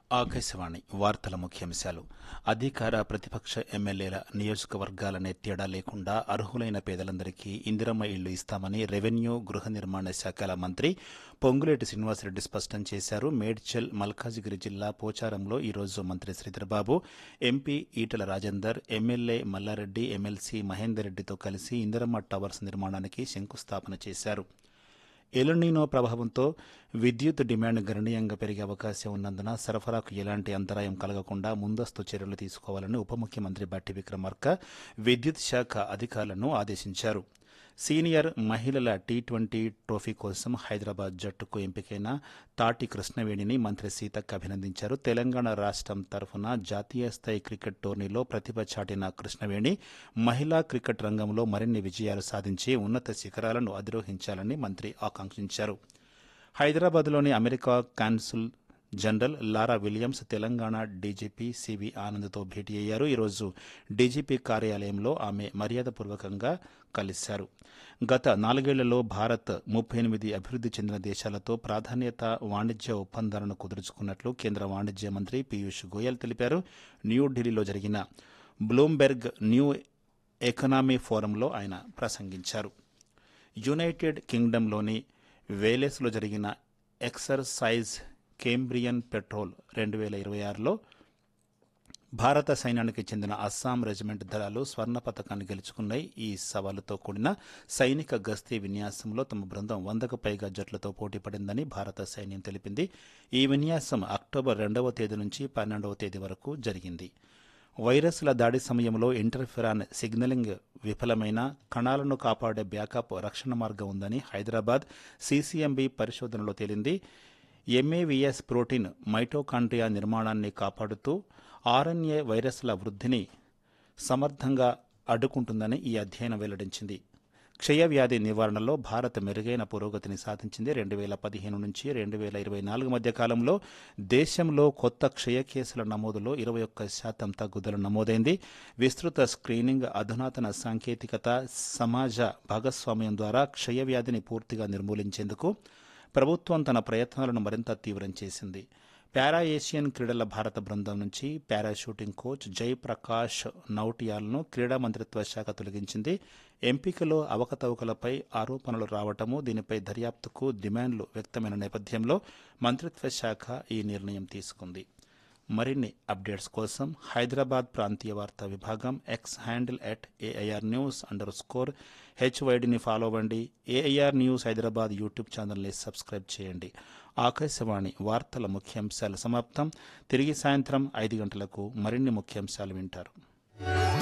ఆకాశవాణి వార్తల ముఖ్యాంశాలు అధికార ప్రతిపక్ష ఎమ్మెల్యేల నియోజకవర్గాలనే తేడా లేకుండా అర్హులైన పేదలందరికీ ఇందిరమ్మ ఇళ్లు ఇస్తామని రెవెన్యూ గృహ నిర్మాణ శాఖల మంత్రి పొంగులేటి శ్రీనివాసరెడ్డి స్పష్టం చేశారు మేడ్చల్ మల్కాజిగిరి జిల్లా పోచారంలో ఈరోజు మంత్రి Sridharbabu MP Etela Rajender MLA Mallareddy MLC Mahender రెడ్డితో కలిసి ఇందిరమ్మ టవర్స్ నిర్మాణానికి శంకుస్థాపన చేశారు ఎలునీనో ప్రభావంతో విద్యుత్ డిమాండ్ గణనీయంగా పెరిగే అవకాశం ఉన్నందున సరఫరాకు ఎలాంటి అంతరాయం కలగకుండా ముందస్తు చర్యలు తీసుకోవాలని ఉప ముఖ్యమంత్రి బట్టి విక్రమార్క విద్యుత్ శాఖ అధికారులను ఆదేశించారు సీనియర్ మహిళల టీ ట్వంటీ ట్రోఫీ కోసం హైదరాబాద్ జట్టుకు ఎంపికైన తాటి కృష్ణవేణిని మంత్రి సీతక్క అభినందించారు తెలంగాణ రాష్ట్రం తరఫున జాతీయ స్థాయి క్రికెట్ టోర్నీలో ప్రతిభ చాటిన కృష్ణవేణి మహిళా క్రికెట్ రంగంలో మరిన్ని విజయాలు సాధించి ఉన్నత శిఖరాలను అధిరోహించాలని మంత్రి ఆకాంక్షించారు హైదరాబాద్లోని America consul general Laura Williams Telangana DGP CV ఆనంద్తో భేటీ అయ్యారు ఈరోజు డీజీపీ కార్యాలయంలో ఆమె మర్యాదపూర్వకంగా కలిశారు గత నాలుగేళ్లలో భారత్ ముప్పై ఎనిమిది అభివృద్ది చెందిన దేశాలతో ప్రాధాన్యత వాణిజ్య ఒప్పందాలను కుదుర్చుకున్నట్లు కేంద్ర వాణిజ్య మంత్రి పీయూష్ గోయల్ తెలిపారు న్యూఢిల్లీలో జరిగిన బ్లూంబెర్గ్ న్యూ ఎకనామీ ఫోరంలో ఆయన ప్రసంగించారు యునైటెడ్ కింగ్డమ్లోని వేలేస్లో జరిగిన ఎక్సర్సైజ్ కేంబ్రియన్ పెట్రోల్ రెండు వేల ఇరవై ఆరులో భారత సైన్యానికి చెందిన అస్సాం రెజిమెంట్ దళాలు స్వర్ణ పథకాన్ని గెలుచుకున్నాయి ఈ సవాలుతో కూడిన సైనిక గస్తీ విన్యాసంలో తమ బృందం వందకు పైగా జట్లతో పోటీపడిందని భారత సైన్యం తెలిపింది ఈ విన్యాసం అక్టోబర్ రెండవ తేదీ నుంచి పన్నెండవ తేదీ వరకు జరిగింది వైరస్ల దాడి సమయంలో ఇంటర్ఫెరాన్ సిగ్నలింగ్ విఫలమైన కణాలను కాపాడే బ్యాకప్ రక్షణ మార్గం ఉందని హైదరాబాద్ సీసీఎంబీ పరిశోధనలో తేలింది ఎంఏవిఎస్ ప్రోటీన్ మైటోకాండ్రియా నిర్మాణాన్ని కాపాడుతూ ఆర్ఎన్ఏ వైరస్ల వృద్ధిని సమర్థంగా అడ్డుకుంటుందని ఈ అధ్యయనం వెల్లడించింది క్షయవ్యాధి నివారణలో భారత్ మెరుగైన పురోగతిని సాధించింది రెండు వేల పదిహేను నుంచి రెండు వేల ఇరవై నాలుగు మధ్య కాలంలో దేశంలో కొత్త క్షయ కేసుల నమోదులో ఇరవై ఒక్క శాతం తగ్గుదల నమోదైంది విస్తృత స్క్రీనింగ్ అధునాతన సాంకేతికత సమాజ భాగస్వామ్యం ద్వారా క్షయవ్యాధిని పూర్తిగా నిర్మూలించేందుకు ప్రభుత్వం తన ప్రయత్నాలను మరింత తీవ్రం చేసింది పారా ఏషియన్ క్రీడల భారత బృందం నుంచి పారాషూటింగ్ కోచ్ జయప్రకాష్ నౌటియాల్ను క్రీడా మంత్రిత్వ శాఖ తొలగించింది ఎంపికలో అవకతవకలపై ఆరోపణలు రావటము దీనిపై దర్యాప్తుకు డిమాండ్లు వ్యక్తమైన నేపథ్యంలో మంత్రిత్వ శాఖ ఈ నిర్ణయం తీసుకుంది మరిన్ని అప్డేట్స్ కోసం హైదరాబాద్ ప్రాంతీయ వార్తా విభాగం X handle at AIR News underscore హెచ్వైడిని ఫాలో అవ్వండి ఏఐఆర్ న్యూస్ హైదరాబాద్ యూట్యూబ్ ఛానల్ని సబ్స్క్రైబ్ చేయండి ఆకాశవాణి వార్తల ముఖ్యాంశాలు సమాప్తం తిరిగి సాయంత్రం ఐదు గంటలకు మరిన్ని ముఖ్యాంశాలు వింటారు